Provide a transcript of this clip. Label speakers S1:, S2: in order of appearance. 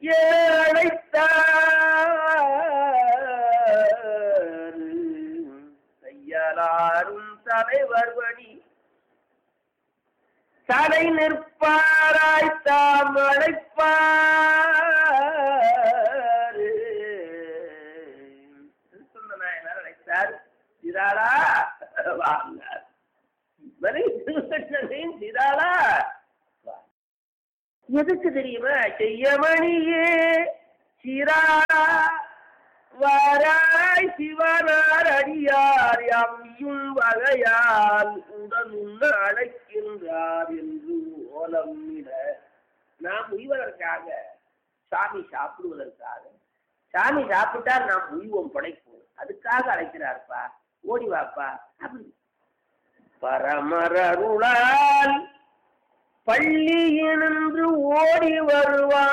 S1: ஏழைத்தார் கையாளாரும் தலைவர் பணி தலை நிற்பாராய் தாம் அழைப்பார் சொன்ன நாயனார் அழைத்தார் சிறாளா வாங்க சிறாளா வா எதுக்கு தெரியுமா செய்யமணியே சிரா வாராய் சிவனார் அடியார் எம்யும் வகையால் உடன் உண்ண அழைக்கின்றார் என்று ஓலம் இட நாம் உய்வதற்காக சாமி சாப்பிடுவதற்காக சாமி சாப்பிட்டால் நாம் உய்வோம் படைப்போம் அதுக்காக அழைக்கிறார்ப்பா ஓடி வாப்பா அப்படி பரமரருளால் பள்ளியினின்று ஓடி வருவான்